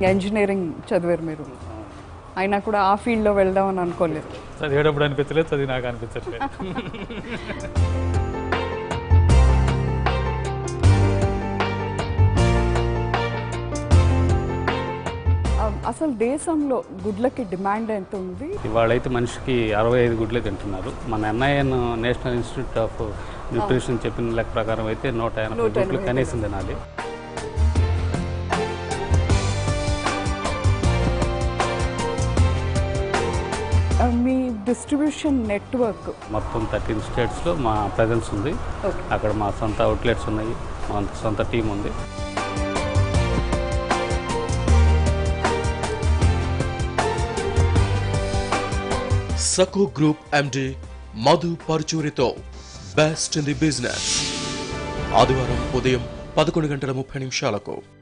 engineering చదివారు మీరు అయినా కూడా ఆ ఫీల్డ్లో వెళ్దామని అనుకోలేదు చదివేటప్పుడు అనిపించలేదు చదివి నాకు అనిపించట్లేదు ఆ, అసలు దేశంలో గుడ్లకి డిమాండ్ ఎంత ఉంది ఇవాళైతే మనిషికి అరవై ఐదు గుడ్లే తింటున్నారు మన NIN national institute of nutrition చెప్పిన లెక్క ప్రకారం అయితే నూట ఎనభై నూట గుడ్లు ఎనభై కనీసం తినాలి ఆ, మీ డిస్ట్రిబ్యూషన్ నెట్వర్క్ మొత్తం థర్టీన్ స్టేట్స్లో మా ప్రజెన్స్ ఉంది ఓకే అక్కడ మా సొంత అవుట్లెట్స్ ఉన్నాయి మా సొంత టీం ఉంది సకో గ్రూప్ ఎండి మధు పరుచూరితో బెస్ట్ ఇన్ ది బిజినెస్ ఆదివారం ఉదయం పదకొండు గంటల ముప్పై నిమిషాలకు